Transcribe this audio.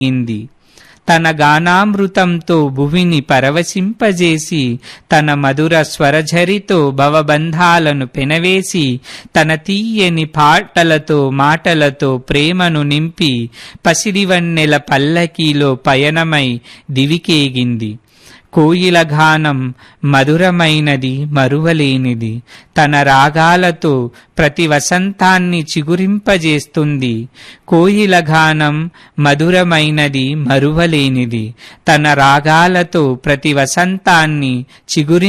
ఇంది తన గానామృతంతో భువిని పరవశింపజేసి తన మధుర స్వరఝరితో భవబంధాలను పెనవేసి తన తీయని పాటలతో మాటలతో ప్రేమను నింపి పసిడివన్నెల పల్లకీలో పయనమై దివికేగింది కోయిల గానం మధురమైనది మరువలేనిది తన రాగాలతో ప్రతి వసంతాన్ని చిగురింపజేస్తుంది కోయిల గానం మధురమైనది మరువలేనిది తన రాగాలతో ప్రతి వసంతాన్ని చిగురి